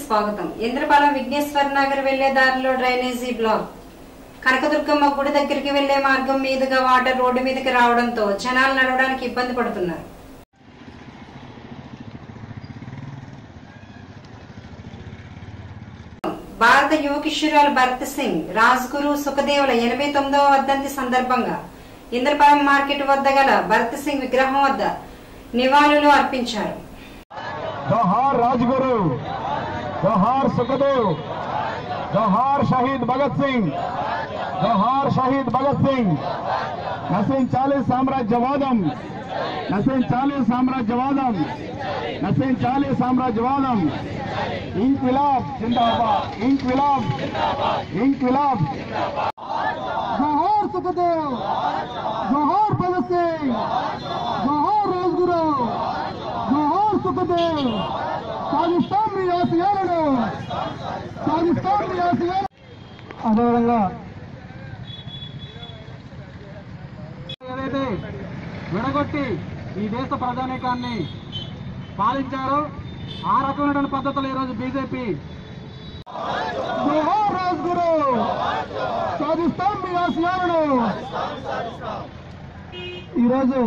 స్వాగతం ఇంద్రపాలెం విఘ్నేశ్వర నగర్ వెళ్లే దారిలో డ్రైనేజీ బ్లాక్ కనకదుర్గమ్మ గుడి దగ్గరికి వెళ్లే మార్గం మీదుగా వాటర్ రోడ్డు మీదకి రావడంతో జనాలు నడవడానికి ఇబ్బంది పడుతున్నారు భారత యువ కిషోరాలు భరత్ సింగ్ రాజ్ గురు సుఖదేవుల ఎనభై తొమ్మిదవ వర్ధంతి సందర్భంగా ఇంద్రపాలెం మార్కెట్ వద్ద గల భరత్ సింగ్ విగ్రహం వద్ద నివాళులు అర్పించారు जोहार राजगुरु जोहार सुखदेव जोहार शहीद भगत सिंह जोहार शहीद भगत सिंह नसीम चालीस साम्राज्यवादम नसीम चालीस साम्राज्यवादम नसीम चालीस साम्राज्यवादम इंकविलाब जिंदाबाद इंकविलाब इंकविलाब जोहार सुखदेव जोहार भगत सिंह जोहार राजगुरु జోహార్ సుఖదేవ్ సాధిస్తాం మీ ఆశయాలను సాధిస్తాం మీ ఆశయాలను అదేవిధంగా ఏదైతే విడగొట్టి ఈ దేశ ప్రజానీకాన్ని పాలించారో ఆ రకమైనటువంటి పద్ధతులు ఈరోజు బీజేపీ జోహార్ రాజ్గురు సాధిస్తాం మీ ఆశయాలను ఈరోజు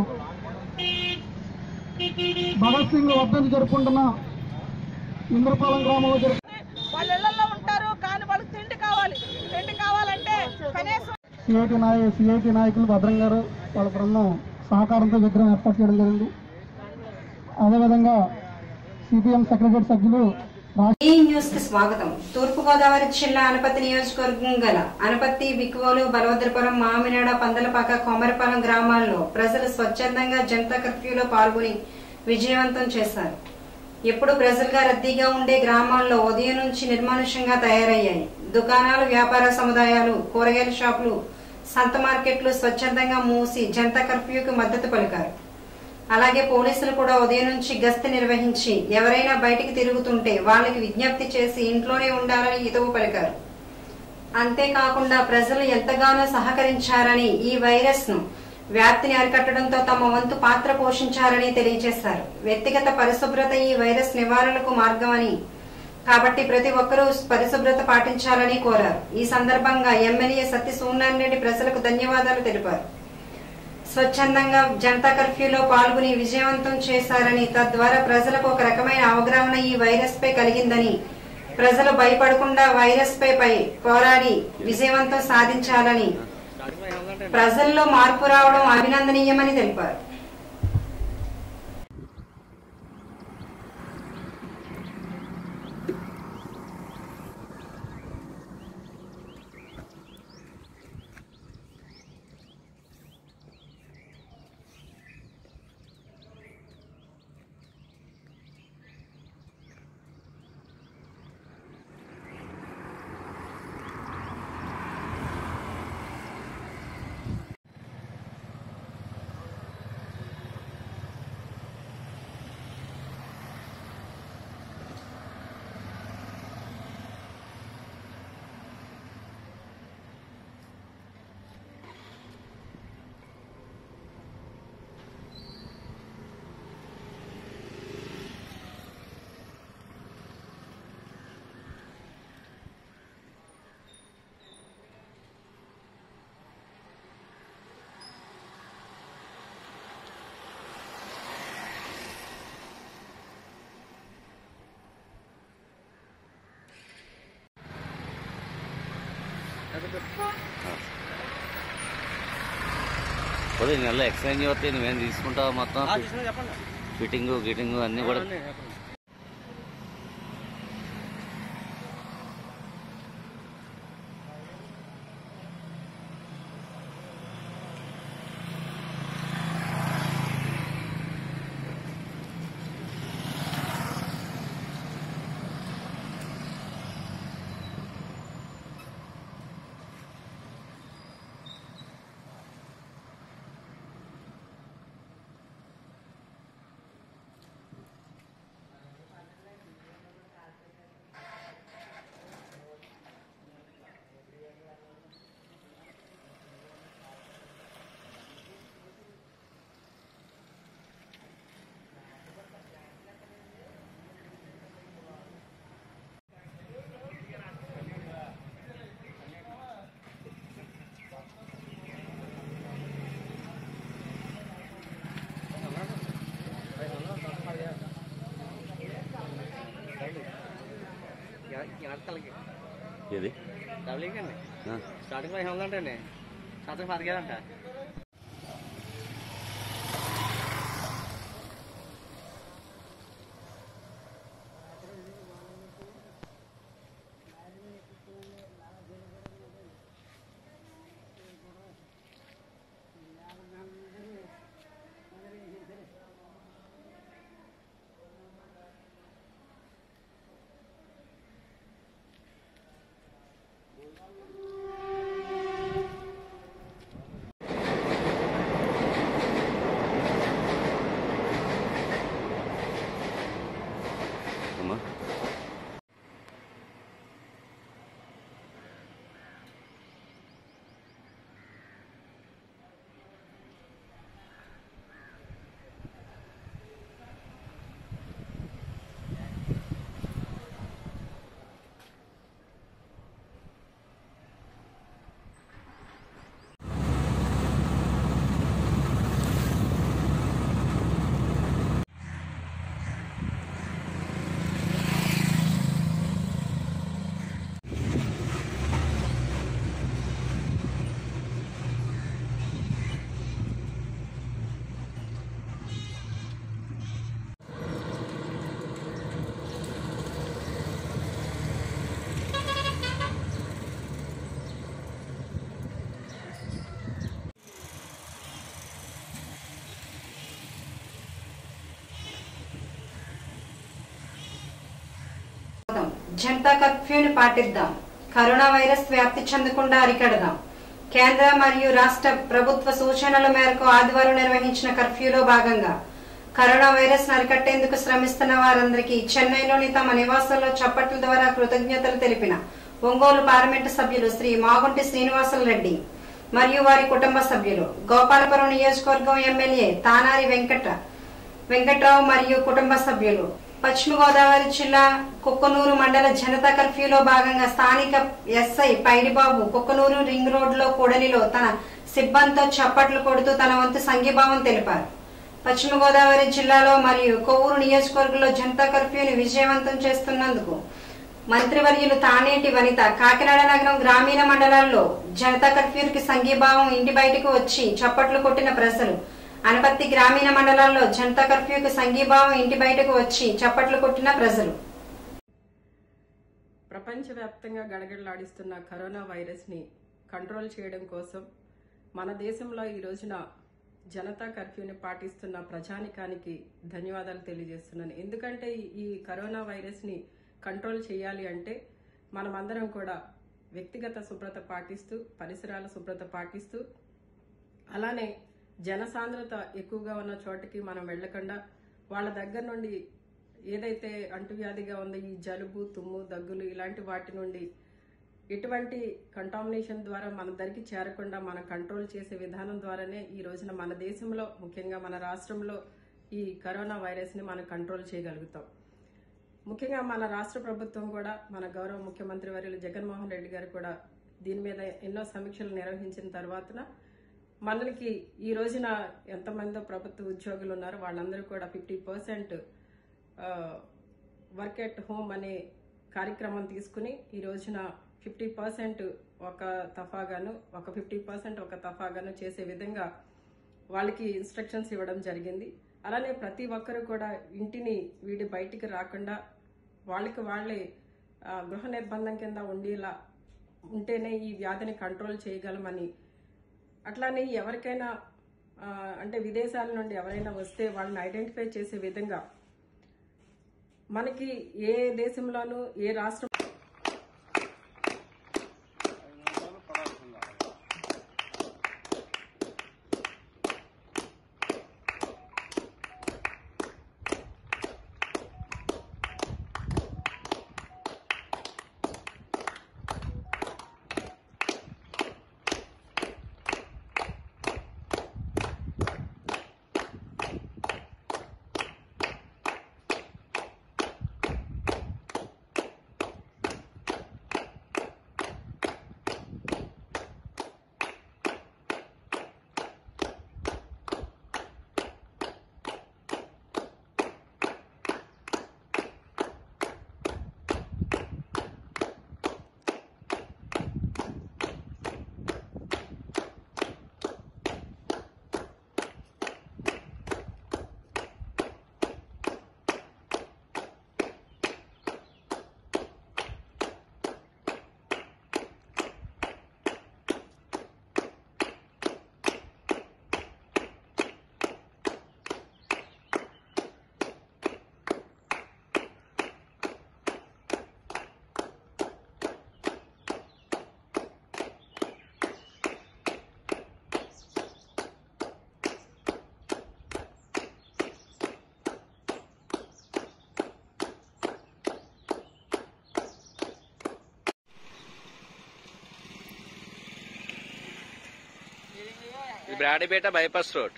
భగత్ సింగ్ వర్ధంతి జరుపుకుంటున్న ఇంద్రపాలెం గ్రామంలో జరుపు వాళ్ళ ఇళ్లలో ఉంటారు కానీ వాళ్ళకి తిండి కావాలి తిండి కావాలంటే కనీసం సిఐటి నాయ సిఐటి నాయకులు భద్రం గారు వాళ్ళ బృందం సహకారంతో విగ్రహం ఏర్పాటు చేయడం జరిగింది అదేవిధంగా సిపిఎం సెక్రటరీ సభ్యులు రాజ్ ఈ న్యూస్ కి స్వాగతం తూర్పు గోదావరి జిల్లా అనపత్తి నియోజకవర్గం గల అనపత్తి బిక్కువోలు బలభద్రపురం మామినాడ పందలపాక కొమరపాలెం గ్రామాల్లో ప్రజలు స్వచ్ఛందంగా జనతా కర్ఫ్యూలో పాల్గొని విజయవంతం చేశారు ఎప్పుడు ప్రజలుగా రద్దీగా ఉండే గ్రామాల్లో ఉదయం నుంచి నిర్మానుష్యంగా తయారయ్యాయి దుకాణాలు వ్యాపార సముదాయాలు కూరగాయల షాపులు సంత మార్కెట్లు స్వచ్ఛందంగా మూసి జనతా కర్ఫ్యూకి మద్దతు పలికారు అలాగే పోలీసులు కూడా ఉదయం నుంచి గస్తీ నిర్వహించి ఎవరైనా బయటికి తిరుగుతుంటే వాళ్ళకి విజ్ఞప్తి చేసి ఇంట్లోనే ఉండాలని హితవు పలికారు అంతేకాకుండా ప్రజలు ఎంతగానో సహకరించారని ఈ వైరస్ ను వ్యాప్తిని అరికట్టడంతో తమ వంతు పాత్ర పోషించారని తెలియజేశారు వ్యక్తిగత పరిశుభ్రత ఈ వైరస్ నివారణకు మార్గమని కాబట్టి ప్రతి ఒక్కరూ పరిశుభ్రత పాటించాలని కోరారు ఈ సందర్భంగా ఎమ్మెల్యే సత్య సూర్యనారాయణ రెడ్డి ప్రజలకు ధన్యవాదాలు తెలిపారు స్వచ్ఛందంగా జనతా కర్ఫ్యూలో పాల్గొని విజయవంతం చేశారని తద్వారా ప్రజలకు ఒక రకమైన అవగాహన ఈ వైరస్ పై కలిగిందని ప్రజలు భయపడకుండా వైరస్ పై పై పోరాడి విజయవంతం సాధించాలని ప్రజల్లో మార్పు రావడం అభినందనీయమని తెలిపారు కొద్ది నెలలో ఎక్స్చేంజ్ అవుతాయి నువ్వేం తీసుకుంటావు మొత్తం ఫిట్టింగ్ గిటింగ్ అన్ని కూడా ఎనకలకి ఏది డబ్లింగ్ అండి ఆ, స్టార్టింగ్ పదిహేను వందలు అంటండి శాతం పదికేదంట అమ్మా జనతా కర్ఫ్యూని పాటిద్దాం కరోనా వైరస్ వ్యాప్తి చెందకుండా అరికడదాం కేంద్ర మరియు రాష్ట్ర ప్రభుత్వ సూచనల మేరకు ఆదివారం నిర్వహించిన కర్ఫ్యూలో భాగంగా కరోనా వైరస్ అరికట్టేందుకు శ్రమిస్తున్న వారందరికీ చెన్నైలోని తమ నివాసాల్లో చప్పట్ల ద్వారా కృతజ్ఞతలు తెలిపిన ఒంగోలు పార్లమెంటు సభ్యులు శ్రీ మాగుంటి శ్రీనివాసులు రెడ్డి మరియు వారి కుటుంబ సభ్యులు గోపాలపురం నియోజకవర్గం ఎమ్మెల్యే తానారి వెంకట వెంకట్రావు మరియు కుటుంబ సభ్యులు పశ్చిమ గోదావరి జిల్లా కుక్కనూరు మండల జనతా కర్ఫ్యూలో భాగంగా స్థానిక SI Paidibabu Kukkunoor ring road లో కూడలిలో తన సిబ్బందితో చప్పట్లు కొడుతూ తన వంతు సంఘీభావం తెలిపారు పశ్చిమ గోదావరి జిల్లాలో మరియు కొవ్వూరు నియోజకవర్గంలో జనతా కర్ఫ్యూని విజయవంతం చేస్తున్నందుకు మంత్రివర్యులు తానేటి వనిత కాకినాడ నగరం గ్రామీణ మండలాల్లో జనతా కర్ఫ్యూకి సంఘీభావం ఇంటి బయటకు వచ్చి చప్పట్లు కొట్టిన ప్రజలు అనపత్తి గ్రామీణ మండలాల్లో జనతా కర్ఫ్యూకి సంఘీభావం ఇంటి బయటకు వచ్చి చప్పట్లు కొట్టిన ప్రజలు ప్రపంచవ్యాప్తంగా గడగడలాడిస్తున్న కరోనా వైరస్ని కంట్రోల్ చేయడం కోసం మన దేశంలో ఈ రోజున జనతా కర్ఫ్యూని పాటిస్తున్న ప్రజానికానికి ధన్యవాదాలు తెలియజేస్తున్నాను ఎందుకంటే ఈ- ఈ కరోనా వైరస్ని కంట్రోల్ చేయాలి అంటే మనమందరం కూడా వ్యక్తిగత శుభ్రత పాటిస్తూ పరిసరాల శుభ్రత పాటిస్తూ అలానే జనసాంద్రత ఎక్కువగా ఉన్న చోటకి మనం వెళ్ళకుండా వాళ్ళ దగ్గర నుండి ఏదైతే అంటువ్యాధిగా ఉందో ఈ జలుబు తుమ్ము దగ్గులు ఇలాంటి వాటి నుండి ఎటువంటి కంటామినేషన్ ద్వారా మన దగ్గరికి చేరకుండా మనం కంట్రోల్ చేసే విధానం ద్వారానే ఈ రోజున మన దేశంలో ముఖ్యంగా మన రాష్ట్రంలో ఈ కరోనా వైరస్ని మనం కంట్రోల్ చేయగలుగుతాం ముఖ్యంగా మన రాష్ట్ర ప్రభుత్వం కూడా మన గౌరవ ముఖ్యమంత్రి వర్యులు జగన్మోహన్ రెడ్డి గారు కూడా దీని మీద ఎన్నో సమీక్షలు నిర్వహించిన తర్వాతన మనకి ఈ రోజున ఎంతమందో ప్రభుత్వ ఉద్యోగులు ఉన్నారో వాళ్ళందరూ కూడా fifty percent work at home అనే కార్యక్రమం తీసుకుని ఈ రోజున ఫిఫ్టీ పర్సెంట్ ఒక తఫాగాను ఒక ఫిఫ్టీ పర్సెంట్ ఒక తఫాగాను చేసే విధంగా వాళ్ళకి ఇన్స్ట్రక్షన్స్ ఇవ్వడం జరిగింది అలానే ప్రతి ఒక్కరు కూడా ఇంటిని వీడి బయటికి రాకుండా వాళ్ళకి వాళ్ళే ఆ, గృహ నిర్బంధం కింద ఉండేలా ఉంటేనే ఈ వ్యాధిని కంట్రోల్ చేయగలమని అట్లానే ఎవరికైనా ఆ, అంటే విదేశాల నుండి ఎవరైనా వస్తే వాళ్ళని ఐడెంటిఫై చేసే విధంగా మనకి ఏ దేశంలోనూ ఏ రాష్ట్రం బ్రాడీపేట బైపాస్ రోడ్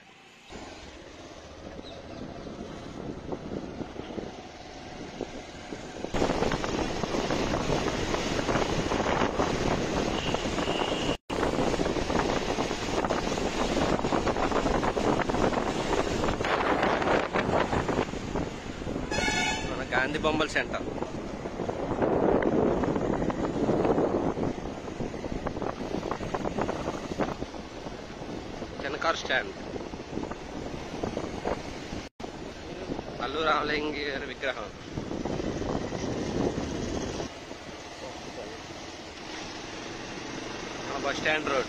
మన గాంధీ బొమ్మల సెంటర్ చిన్న కార్ స్టాండ్ అల్లు రామలింగి గారి విగ్రహం మన బస్ స్టాండ్ రోడ్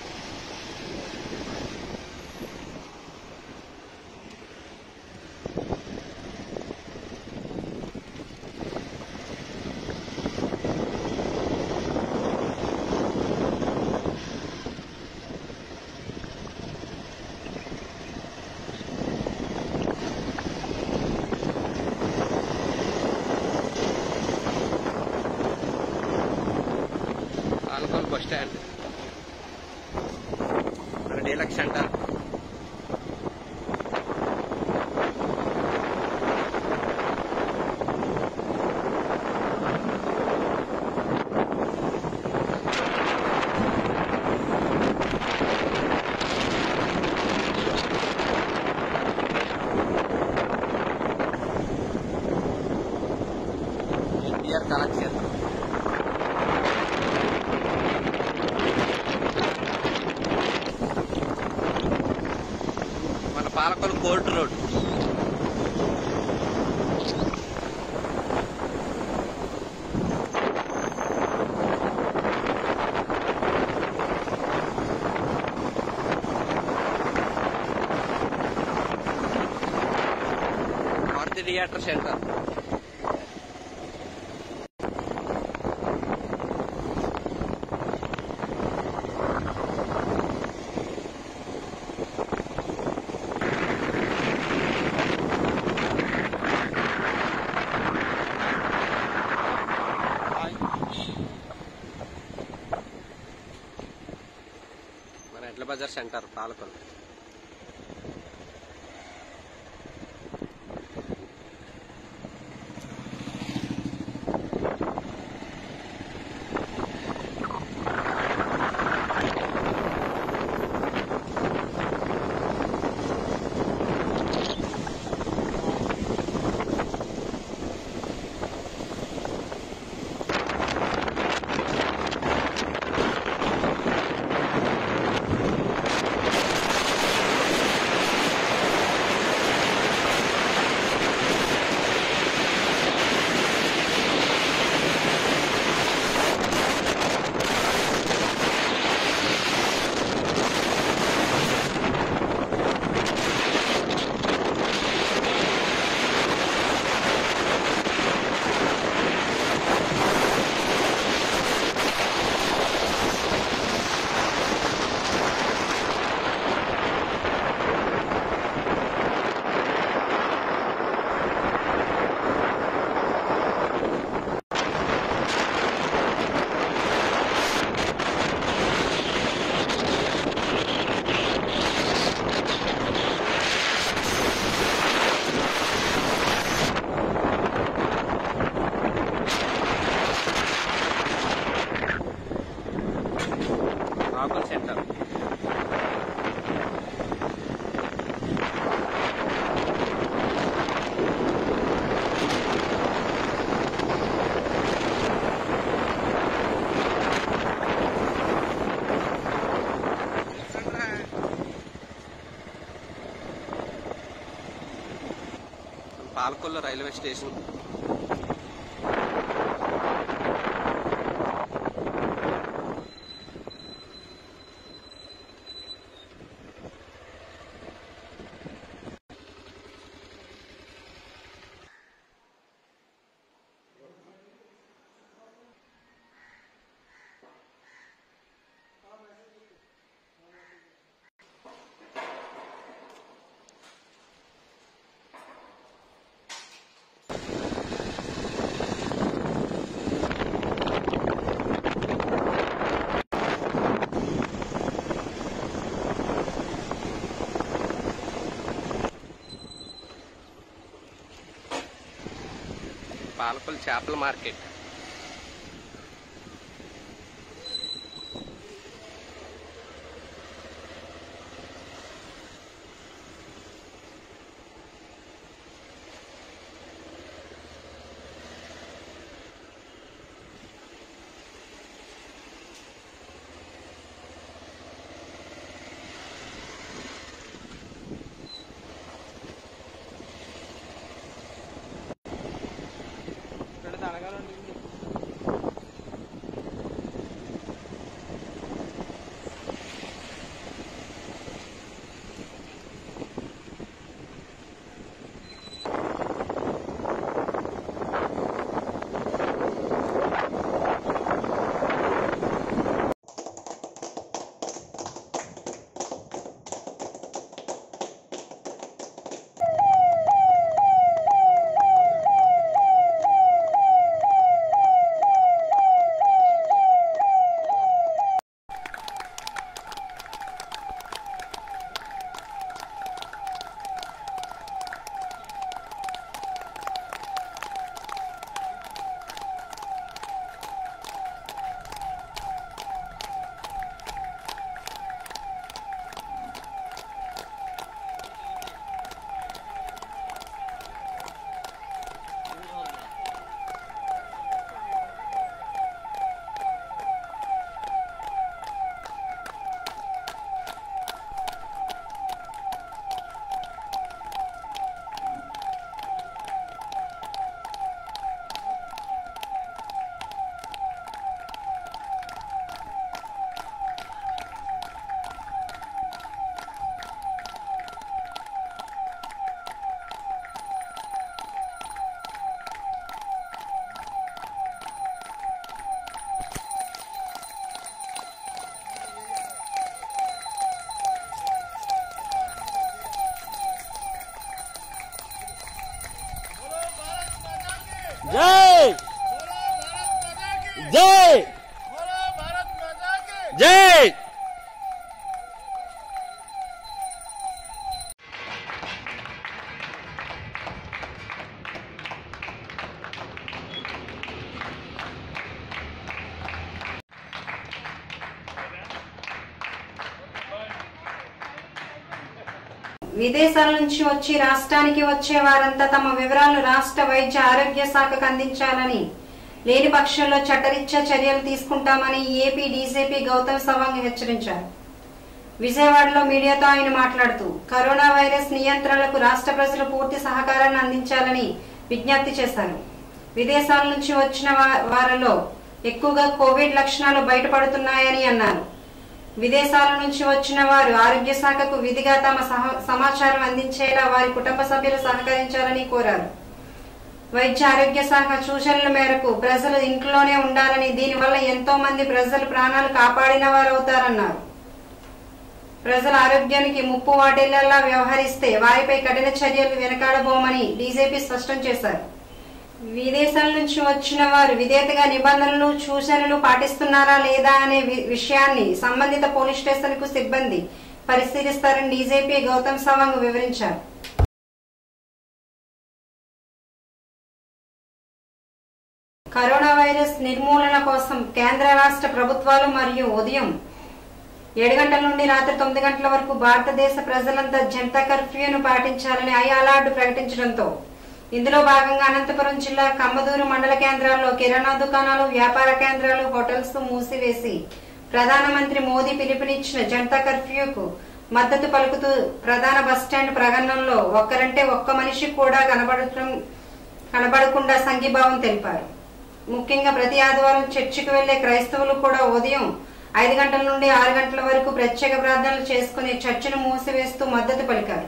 ఆల్కోల్ బస్ స్టాండ్ మన డీలక్స్ సెంటర్ ఎన్టీఆర్ కళాక్షేత్రం మన Palakollu court road north theatre centre మన ఎడ్ల బజార్ సెంటర్ పాలకొల్లు రాకుల్ centre Palakollu railway station Palakollu చేపల మార్కెట్ జై జై జై విదేశాల నుంచి వచ్చి రాష్ట్రానికి వచ్చే వారంతా తమ వివరాలు రాష్ట్ర వైద్య ఆరోగ్య శాఖకు అందించాలని లేని పక్షంలో చట్టరీత్యా చర్యలు తీసుకుంటామని ఏపీ డీజీపీ గౌతమ్ సవాంగ్ హెచ్చరించారు విజయవాడలో మీడియాతో ఆయన మాట్లాడుతూ కరోనా వైరస్ నియంత్రణలకు రాష్ట్ర ప్రజలు పూర్తి సహకారాన్ని అందించాలని విజ్ఞప్తి చేశారు విదేశాల నుంచి వచ్చిన వా- వారిలో ఎక్కువగా కోవిడ్ లక్షణాలు బయటపడుతున్నాయని అన్నారు విదేశాల నుంచి వచ్చిన వారు ఆరోగ్య శాఖకు విధిగా తమ సహ- సమాచారం అందించేలా వారి కుటుంబ సభ్యులు సహకరించాలని కోరారు వైద్య ఆరోగ్య శాఖ సూచనల మేరకు ప్రజలు ఇంట్లోనే ఉండాలని దీనివల్ల ఎంతో మంది ప్రజలు ప్రాణాలు కాపాడిన వారు అవుతారన్నారు ప్రజల ఆరోగ్యానికి ముప్పు వాటిల్లా వ్యవహరిస్తే వారిపై కఠిన చర్యలు వెనకాడబోమని డీజీపీ స్పష్టం చేశారు విదేశాల నుంచి వచ్చిన వారు విధేతగా నిబంధనలు సూచనలు పాటిస్తున్నారా లేదా అనే వి- విషయాన్ని సంబంధిత పోలీస్ స్టేషన్ కు సిబ్బంది పరిశీలిస్తారని డీజీపీ గౌతమ్ సవాంగ్ వివరించారు కరోనా వైరస్ నిర్మూలన కోసం కేంద్ర రాష్ట్ర ప్రభుత్వాలు మరియు ఉదయం ఏడు గంటల నుండి రాత్రి తొమ్మిది గంటల వరకు భారతదేశ ప్రజలంతా జనతా కర్ఫ్యూను పాటించాలని ఐ అలర్ట్ ప్రకటించడంతో ఇందులో భాగంగా అనంతపురం జిల్లా కమ్మదూరు మండల కేంద్రాల్లో కిరాణా దుకాణాలు వ్యాపార కేంద్రాలు హోటల్స్ మూసివేసి ప్రధానమంత్రి మోదీ పిలుపునిచ్చిన జనతా కర్ఫ్యూకు మద్దతు పలుకుతూ ప్రధాన బస్టాండ్ ప్రగణంలో ఒక్కరంటే ఒక్క మనిషి కూడా కనబడటం కనబడకుండా సంఘీభావం తెలిపారు ముఖ్యంగా ప్రతి ఆదివారం చర్చికి వెళ్లే క్రైస్తవులు కూడా ఉదయం ఐదు గంటల నుండి ఆరు గంటల వరకు ప్రత్యేక ప్రార్థనలు చేసుకుని చర్చిను మూసివేస్తూ మద్దతు పలికారు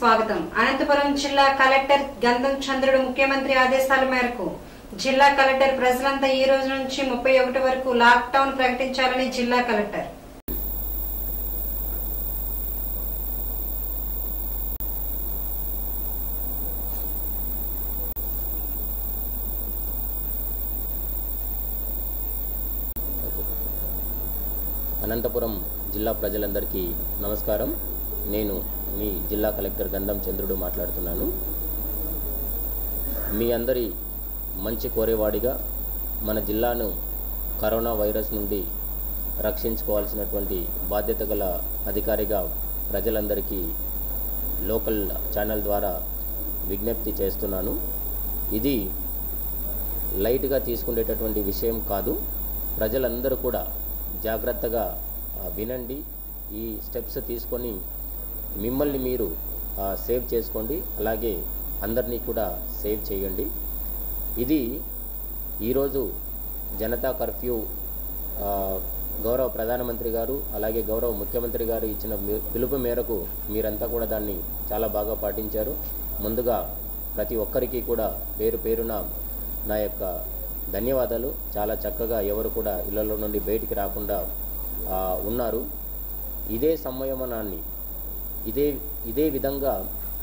స్వాగతం అనంతపురం జిల్లా కలెక్టర్ గంధం చంద్రుడు ముఖ్యమంత్రి ఆదేశాల మేరకు జిల్లా కలెక్టర్ ప్రజలంతా ఈ రోజు నుంచి ముప్పై ఒకటి వరకు లాక్ డౌన్ ప్రకటించాలని జిల్లా కలెక్టర్ అనంతపురం జిల్లా ప్రజలందరికీ నమస్కారం నేను మీ జిల్లా కలెక్టర్ గంధం చంద్రుడు మాట్లాడుతున్నాను మీ అందరి మంచి కోరేవాడిగా మన జిల్లాను కరోనా వైరస్ నుండి రక్షించుకోవాల్సినటువంటి బాధ్యత గల అధికారిగా ప్రజలందరికీ లోకల్ ఛానల్ ద్వారా విజ్ఞప్తి చేస్తున్నాను ఇది లైట్గా తీసుకునేటటువంటి విషయం కాదు ప్రజలందరూ కూడా జాగ్రత్తగా ఆ, వినండి ఈ స్టెప్స్ తీసుకొని మిమ్మల్ని మీరు ఆ, సేవ్ చేసుకోండి అలాగే అందరినీ కూడా సేవ్ చేయండి ఇది ఈరోజు జనతా కర్ఫ్యూ ఆ, గౌరవ ప్రధానమంత్రి గారు అలాగే గౌరవ ముఖ్యమంత్రి గారు ఇచ్చిన మీ- పిలుపు మేరకు మీరంతా కూడా దాన్ని చాలా బాగా పాటించారు ముందుగా ప్రతి ఒక్కరికి కూడా పేరు పేరున నా యొక్క ధన్యవాదాలు చాలా చక్కగా ఎవరు కూడా ఇళ్లలో నుండి బయటికి రాకుండా ఆ, ఉన్నారు ఇదే సంయమనాన్ని ఇదే ఇదే విధంగా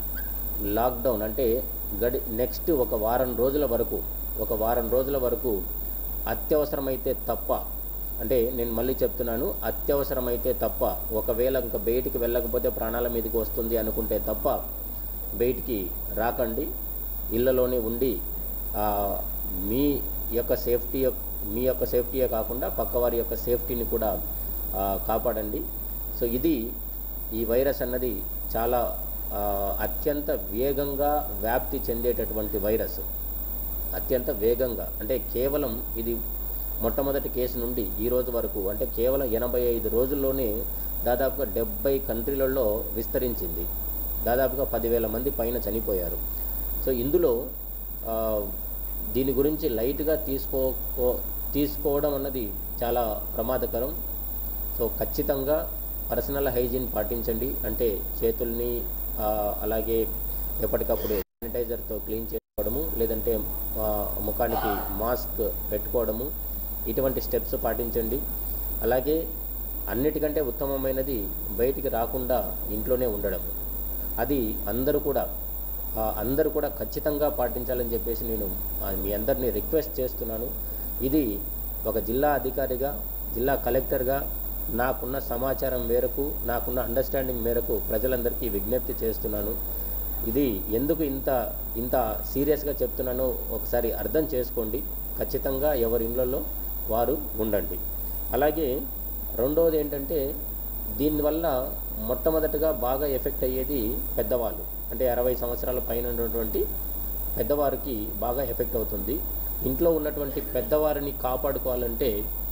లాక్డౌన్ అంటే గడి నెక్స్ట్ ఒక వారం రోజుల వరకు ఒక వారం రోజుల వరకు అత్యవసరమైతే తప్ప అంటే నేను మళ్ళీ చెప్తున్నాను అత్యవసరమైతే తప్ప ఒకవేళ ఇంకా బయటికి వెళ్ళకపోతే ప్రాణాల మీదకి వస్తుంది అనుకుంటే తప్ప బయటికి రాకండి ఇళ్ళలోనే ఉండి ఆ, మీ యొక్క సేఫ్టీ యొక్- మీ యొక్క సేఫ్టీయే కాకుండా పక్కవారి యొక్క సేఫ్టీని కూడా ఆ, కాపాడండి సో ఇది ఈ వైరస్ అన్నది చాలా ఆ, అత్యంత వేగంగా వ్యాప్తి చెందేటటువంటి వైరస్ అత్యంత వేగంగా అంటే కేవలం ఇది మొట్టమొదటి కేసు నుండి ఈ రోజు వరకు అంటే కేవలం ఎనభై ఐదు రోజుల్లోనే దాదాపుగా డెబ్బై కంట్రీలలో విస్తరించింది దాదాపుగా పదివేల మంది పైన చనిపోయారు సో ఇందులో ఆ, దీని గురించి లైట్గా తీసుకో తీసుకోవడం అన్నది చాలా ప్రమాదకరం సో ఖచ్చితంగా పర్సనల్ హైజీన్ పాటించండి అంటే చేతుల్ని ఆ, అలాగే ఎప్పటికప్పుడు శానిటైజర్తో క్లీన్ చేసుకోవడము లేదంటే ఆ, ముఖానికి మాస్క్ పెట్టుకోవడము ఇటువంటి స్టెప్స్ పాటించండి అలాగే అన్నిటికంటే ఉత్తమమైనది బయటికి రాకుండా ఇంట్లోనే ఉండడం అది అందరూ కూడా ఆ, అందరూ కూడా ఖచ్చితంగా పాటించాలని చెప్పేసి నేను ఆ, మీ అందరినీ రిక్వెస్ట్ చేస్తున్నాను ఇది ఒక జిల్లా అధికారిగా జిల్లా కలెక్టర్గా నాకున్న సమాచారం మేరకు నాకున్న అండర్స్టాండింగ్ మేరకు ప్రజలందరికీ విజ్ఞప్తి చేస్తున్నాను ఇది ఎందుకు ఇంత ఇంత సీరియస్గా చెప్తున్నానో ఒకసారి అర్థం చేసుకోండి ఖచ్చితంగా ఎవరి ఇళ్ళల్లో వారు ఉండండి అలాగే రెండవది ఏంటంటే దీనివల్ల మొట్టమొదటగా బాగా ఎఫెక్ట్ అయ్యేది పెద్దవాళ్ళు అంటే అరవై సంవత్సరాల పైన ఉన్నటువంటి పెద్దవారికి బాగా ఎఫెక్ట్ అవుతుంది ఇంట్లో ఉన్నటువంటి పెద్దవారిని కాపాడుకోవాలంటే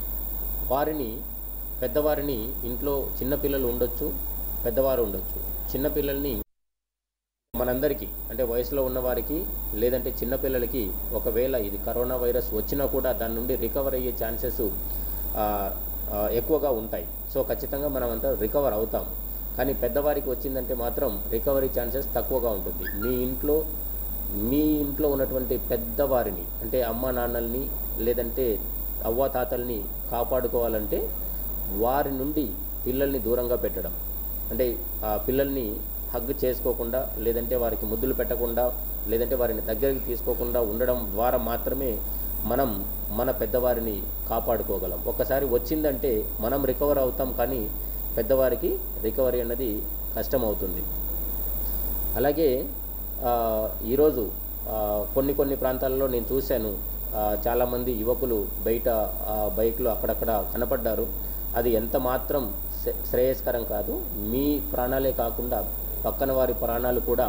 వారిని పెద్దవారిని ఇంట్లో చిన్నపిల్లలు ఉండొచ్చు పెద్దవారు ఉండొచ్చు చిన్నపిల్లల్ని మనందరికీ అంటే వయసులో ఉన్నవారికి లేదంటే చిన్నపిల్లలకి ఒకవేళ ఇది కరోనా వైరస్ వచ్చినా కూడా దాని నుండి రికవర్ అయ్యే ఛాన్సెస్ ఎక్కువగా ఉంటాయి సో ఖచ్చితంగా మనం అంతా రికవర్ అవుతాం కానీ పెద్దవారికి వచ్చిందంటే మాత్రం రికవరీ ఛాన్సెస్ తక్కువగా ఉంటుంది మీ ఇంట్లో మీ ఇంట్లో ఉన్నటువంటి పెద్దవారిని అంటే అమ్మ నాన్నల్ని లేదంటే అవ్వ తాతల్ని కాపాడుకోవాలంటే వారి నుండి పిల్లల్ని దూరంగా పెట్టడం అంటే ఆ పిల్లల్ని హగ్ చేసుకోకుండా లేదంటే వారికి ముద్దులు పెట్టకుండా లేదంటే వారిని దగ్గరికి తీసుకోకుండా ఉండడం ద్వారా మాత్రమే మనం మన పెద్దవారిని కాపాడుకోగలం ఒక్కసారి వచ్చిందంటే మనం రికవర్ అవుతాం కానీ పెద్దవారికి రికవరీ అన్నది కష్టం అవుతుంది అలాగే ఆ, ఈరోజు ఆ, కొన్ని కొన్ని ప్రాంతాల్లో నేను చూశాను ఆ, చాలామంది యువకులు బయట ఆ, బైక్లో అక్కడక్కడ కనపడ్డారు అది ఎంత మాత్రం శ్రే- శ్రేయస్కరం కాదు మీ ప్రాణాలే కాకుండా పక్కన వారి ప్రాణాలు కూడా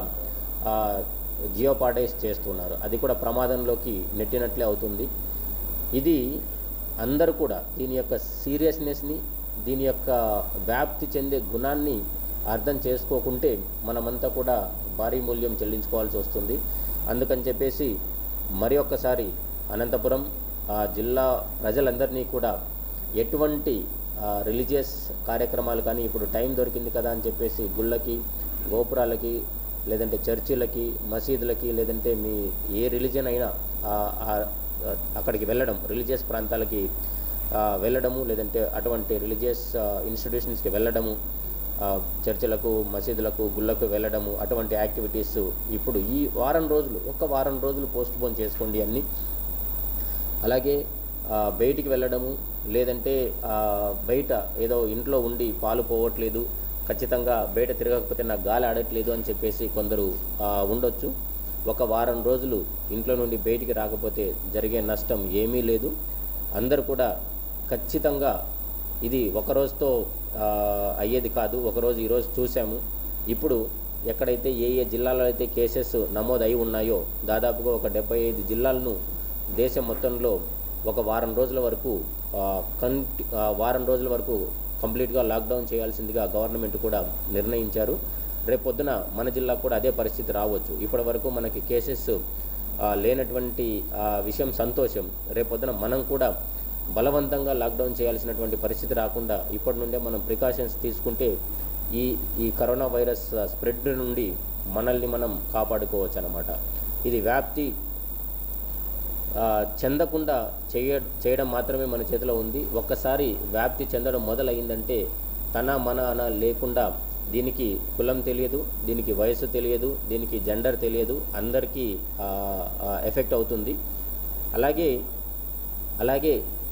జియోపాటైజ్ చేస్తున్నారు అది కూడా ప్రమాదంలోకి నెట్టినట్లే అవుతుంది ఇది అందరూ కూడా దీని యొక్క సీరియస్నెస్ని దీని యొక్క వ్యాప్తి చెందే గుణాన్ని అర్థం చేసుకోకుంటే మనమంతా కూడా భారీ మూల్యం చెల్లించుకోవాల్సి వస్తుంది అందుకని చెప్పేసి మరి ఒక్కసారి అనంతపురం ఆ జిల్లా ప్రజలందరినీ కూడా ఎటువంటి రిలీజియస్ కార్యక్రమాలు కానీ ఇప్పుడు టైం దొరికింది కదా అని చెప్పేసి గుళ్ళకి గోపురాలకి లేదంటే చర్చిలకి మసీదులకి లేదంటే మీ ఏ రిలీజియన్ అయినా ఆ- ఆ- అక్కడికి వెళ్ళడం రిలీజియస్ ప్రాంతాలకి ఆ, వెళ్ళడము లేదంటే అటువంటి రిలీజియస్ ఇన్స్టిట్యూషన్స్కి వెళ్ళడము ఆ, చర్చిలకు మసీదులకు గుళ్ళకు వెళ్ళడము అటువంటి యాక్టివిటీస్ ఇప్పుడు ఈ వారం రోజులు ఒక్క వారం రోజులు పోస్ట్ పోన్ చేసుకోండి అన్నీ అలాగే ఆ, బయటికి వెళ్ళడము లేదంటే ఆ, బయట ఏదో ఇంట్లో ఉండి పాలు పోవట్లేదు ఖచ్చితంగా బయట తిరగకపోతే నాకు గాలి ఆడట్లేదు అని చెప్పేసి కొందరు ఆ, ఉండొచ్చు ఒక వారం రోజులు ఇంట్లో నుండి బయటికి రాకపోతే జరిగే నష్టం ఏమీ లేదు అందరూ కూడా ఖచ్చితంగా ఇది ఒక రోజుతో ఆ, అయ్యేది కాదు ఒకరోజు ఈరోజు చూసాము ఇప్పుడు ఎక్కడైతే ఏ ఏ జిల్లాలో అయితే కేసెస్ నమోదు అయి ఉన్నాయో దాదాపుగా ఒక డెబ్బై ఐదు జిల్లాలను దేశం మొత్తంలో ఒక వారం రోజుల వరకు ఆ, కంటి ఆ, వారం రోజుల వరకు కంప్లీట్గా లాక్డౌన్ చేయాల్సిందిగా గవర్నమెంట్ కూడా నిర్ణయించారు రేపొద్దున మన జిల్లా కూడా అదే పరిస్థితి రావచ్చు ఇప్పటి వరకు మనకి కేసెస్ ఆ, లేనటువంటి ఆ, విషయం సంతోషం రేపొద్దున మనం కూడా బలవంతంగా లాక్డౌన్ చేయాల్సినటువంటి పరిస్థితి రాకుండా ఇప్పటి నుండే మనం ప్రికాషన్స్ తీసుకుంటే ఈ ఈ కరోనా వైరస్ స్ప్రెడ్ నుండి మనల్ని మనం కాపాడుకోవచ్చు అన్నమాట ఇది వ్యాప్తి ఆ, చెందకుండా చేయ చేయడం మాత్రమే మన చేతిలో ఉంది ఒక్కసారి వ్యాప్తి చెందడం మొదలైందంటే తన మన అన లేకుండా దీనికి కులం తెలియదు దీనికి వయసు తెలియదు దీనికి జెండర్ తెలియదు అందరికీ ఎఫెక్ట్ అవుతుంది అలాగే అలాగే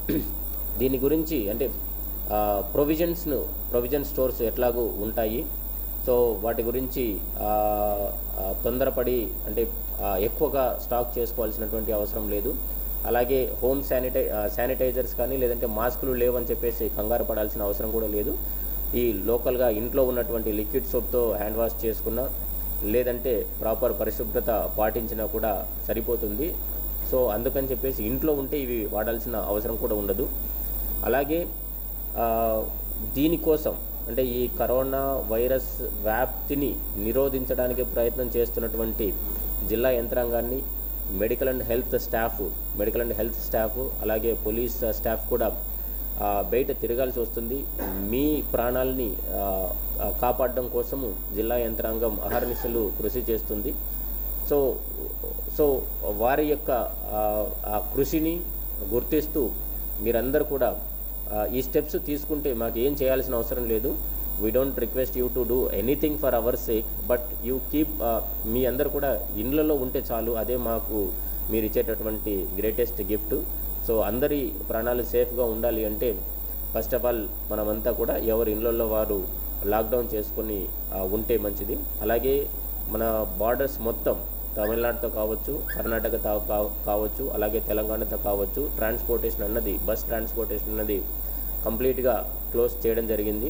దీని గురించి అంటే ప్రొవిజన్స్ను ప్రొవిజన్ స్టోర్స్ ఎట్లాగూ ఉంటాయి సో వాటి గురించి ఆ, ఆ, తొందరపడి అంటే ఆ, ఎక్కువగా స్టాక్ చేసుకోవాల్సినటువంటి అవసరం లేదు అలాగే హోమ్ శానిటై ఆ, శానిటైజర్స్ కానీ లేదంటే మాస్కులు లేవని చెప్పేసి కంగారు పడాల్సిన అవసరం కూడా లేదు ఈ లోకల్గా ఇంట్లో ఉన్నటువంటి లిక్విడ్ సోప్తో హ్యాండ్ వాష్ చేసుకున్నా లేదంటే ప్రాపర్ పరిశుభ్రత పాటించినా కూడా సరిపోతుంది సో అందుకని చెప్పేసి ఇంట్లో ఉంటే ఇవి వాడాల్సిన అవసరం కూడా ఉండదు అలాగే ఆ, దీనికోసం అంటే ఈ కరోనా వైరస్ వ్యాప్తిని నిరోధించడానికి ప్రయత్నం చేస్తున్నటువంటి జిల్లా యంత్రాంగాన్ని medical and health staff medical and health staff అలాగే పోలీస్ స్టాఫ్ కూడా ఆ, బయట తిరగాల్సి వస్తుంది మీ ప్రాణాలని ఆ, ఆ, కాపాడడం కోసము జిల్లా యంత్రాంగం అహర్నిశలు కృషి చేస్తుంది సో సో వారి యొక్క ఆ, ఆ కృషిని గుర్తిస్తూ మీరందరూ కూడా ఆ, ఈ స్టెప్స్ తీసుకుంటే మాకు ఏం చేయాల్సిన అవసరం లేదు we don't request you to do anything for our sake but you keep మీ అందరు కూడా ఇండ్లలో ఉంటే చాలు అదే మాకు మీరు ఇచ్చేటటువంటి గ్రేటెస్ట్ గిఫ్ట్ సో అందరి ప్రాణాలు సేఫ్గా ఉండాలి అంటే ఫస్ట్ ఆఫ్ ఆల్ మనమంతా కూడా ఎవరి ఇళ్ళల్లో వారు లాక్డౌన్ చేసుకొని ఆ, ఉంటే మంచిది అలాగే మన బార్డర్స్ మొత్తం తమిళనాడుతో కావచ్చు కర్ణాటకతో కావ- కావచ్చు అలాగే తెలంగాణతో కావచ్చు ట్రాన్స్పోర్టేషన్ అన్నది బస్ ట్రాన్స్పోర్టేషన్ అన్నది కంప్లీట్గా క్లోజ్ చేయడం జరిగింది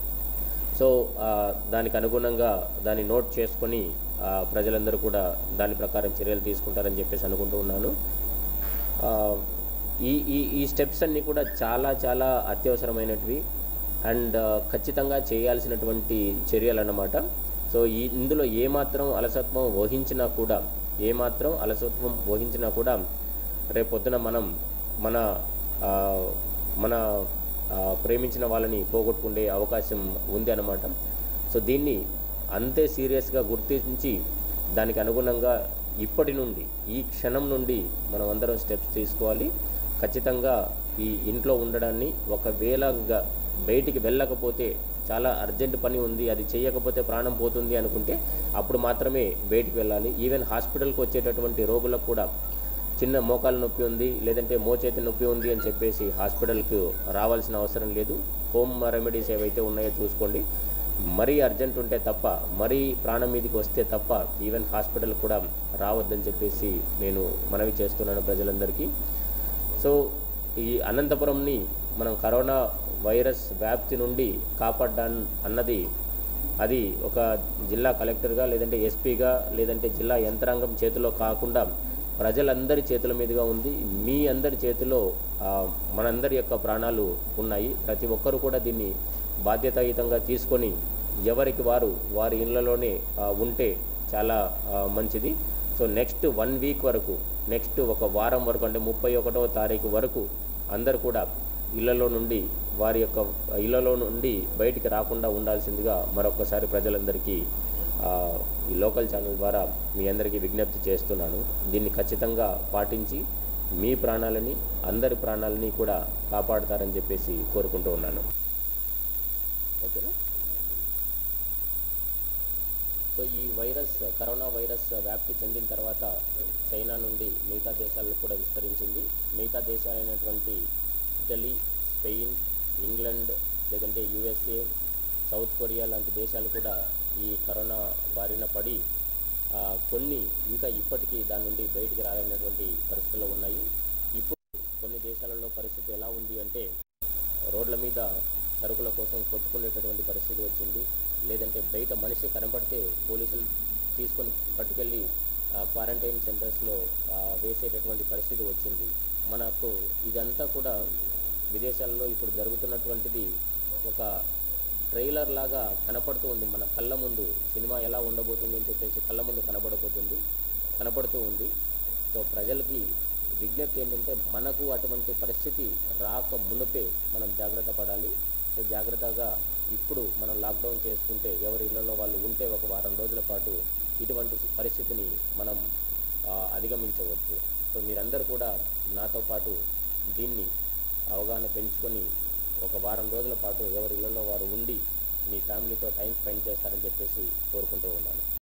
సో ఆ, దానికి అనుగుణంగా దాన్ని నోట్ చేసుకొని ఆ, ప్రజలందరూ కూడా దాని ప్రకారం చర్యలు తీసుకుంటారని చెప్పేసి అనుకుంటూ ఉన్నాను ఆ, ఈ ఈ ఈ స్టెప్స్ అన్నీ కూడా చాలా చాలా అత్యవసరమైనటివి అండ్ ఖచ్చితంగా చేయాల్సినటువంటి చర్యలు అన్నమాట సో ఈ ఇందులో ఏమాత్రం అలసత్వం వహించినా కూడా ఏమాత్రం అలసత్వం వహించినా కూడా రేపొద్దున మనం మన ఆ, మన ఆ, ప్రేమించిన వాళ్ళని పోగొట్టుకునే అవకాశం ఉంది అన్నమాట సో దీన్ని అంతే సీరియస్గా గుర్తించి దానికి అనుగుణంగా ఇప్పటి నుండి ఈ క్షణం నుండి మనం అందరం స్టెప్స్ తీసుకోవాలి ఖచ్చితంగా ఈ ఇంట్లో ఉండడాన్ని ఒకవేళ గ- బయటికి వెళ్ళకపోతే చాలా అర్జెంట్ పని ఉంది అది చేయకపోతే ప్రాణం పోతుంది అనుకుంటే అప్పుడు మాత్రమే బయటికి వెళ్ళాలి ఈవెన్ హాస్పిటల్కి వచ్చేటటువంటి రోగులకు కూడా చిన్న మోకాలు నొప్పి ఉంది లేదంటే మోచేతి నొప్పి ఉంది అని చెప్పేసి హాస్పిటల్కి రావాల్సిన అవసరం లేదు హోమ్ రెమెడీస్ ఏవైతే ఉన్నాయో చూసుకోండి మరీ అర్జెంట్ ఉంటే తప్ప మరీ ప్రాణం మీదకి వస్తే తప్ప ఈవెన్ హాస్పిటల్ కూడా రావద్దని చెప్పేసి నేను మనవి చేస్తున్నాను ప్రజలందరికీ సో ఈ అనంతపురంని మనం కరోనా వైరస్ వ్యాప్తి నుండి కాపాడ్డా అన్నది అది ఒక జిల్లా కలెక్టర్గా లేదంటే ఎస్పీగా లేదంటే జిల్లా యంత్రాంగం చేతిలో కాకుండా ప్రజలందరి చేతుల మీదుగా ఉంది మీ అందరి చేతిలో ఆ, మనందరి యొక్క ప్రాణాలు ఉన్నాయి ప్రతి ఒక్కరూ కూడా దీన్ని బాధ్యతాయుతంగా తీసుకొని ఎవరికి వారు వారి ఇళ్లలోనే ఆ, ఉంటే చాలా ఆ, మంచిది సో నెక్స్ట్ వన్ వీక్ వరకు నెక్స్ట్ ఒక వారం వరకు అంటే ముప్పై ఒకటవ తారీఖు వరకు అందరు కూడా ఇళ్లలో నుండి వారి యొక్క ఇళ్లలో నుండి బయటికి రాకుండా ఉండాల్సిందిగా మరొకసారి ప్రజలందరికీ ఆ, ఈ లోకల్ ఛానల్ ద్వారా మీ అందరికీ విజ్ఞప్తి చేస్తున్నాను దీన్ని ఖచ్చితంగా పాటించి మీ ప్రాణాలని అందరి ప్రాణాలని కూడా కాపాడుతారని చెప్పేసి కోరుకుంటూ ఉన్నాను ఓకేనా సో ఈ వైరస్ కరోనా వైరస్ వ్యాప్తి చెందిన తర్వాత చైనా నుండి మిగతా దేశాలకు కూడా విస్తరించింది మిగతా దేశాలైనటువంటి ఇటలీ స్పెయిన్ ఇంగ్లాండ్ లేదంటే యుఎస్ఏ సౌత్ కొరియా లాంటి దేశాలు కూడా ఈ కరోనా బారిన పడి ఆ, కొన్ని ఇంకా ఇప్పటికీ దాని నుండి బయటికి రాలేనటువంటి పరిస్థితుల్లో ఉన్నాయి ఇప్పుడు కొన్ని దేశాలలో పరిస్థితి ఎలా ఉంది అంటే రోడ్ల మీద సరుకుల కోసం కొట్టుకునేటటువంటి పరిస్థితి వచ్చింది లేదంటే బయట మనిషి కనపడితే పోలీసులు తీసుకొని పట్టుకెళ్ళి క్వారంటైన్ సెంటర్స్లో ఆ, వేసేటటువంటి పరిస్థితి వచ్చింది మనకు ఇదంతా కూడా విదేశాల్లో ఇప్పుడు జరుగుతున్నటువంటిది ఒక ట్రైలర్ లాగా కనపడుతూ ఉంది మన కళ్ళ ముందు సినిమా ఎలా ఉండబోతుంది అని చెప్పేసి కళ్ళ ముందు కనబడబోతుంది కనపడుతూ ఉంది సో ప్రజలకి విజ్ఞప్తి ఏంటంటే మనకు అటువంటి పరిస్థితి రాక మునుపే మనం జాగ్రత్త పడాలి సో జాగ్రత్తగా ఇప్పుడు మనం లాక్డౌన్ చేసుకుంటే ఎవరి ఇళ్లలో వాళ్ళు ఉంటే ఒక వారం రోజుల పాటు ఇటువంటి పరిస్థితిని మనం ఆ, అధిగమించవచ్చు సో మీరందరూ కూడా నాతో పాటు దీన్ని అవగాహన పెంచుకొని ఒక వారం రోజుల పాటు ఎవరి ఇళ్లలో వారు ఉండి మీ ఫ్యామిలీతో టైం స్పెండ్ చేస్తారని చెప్పేసి కోరుకుంటూ ఉన్నాను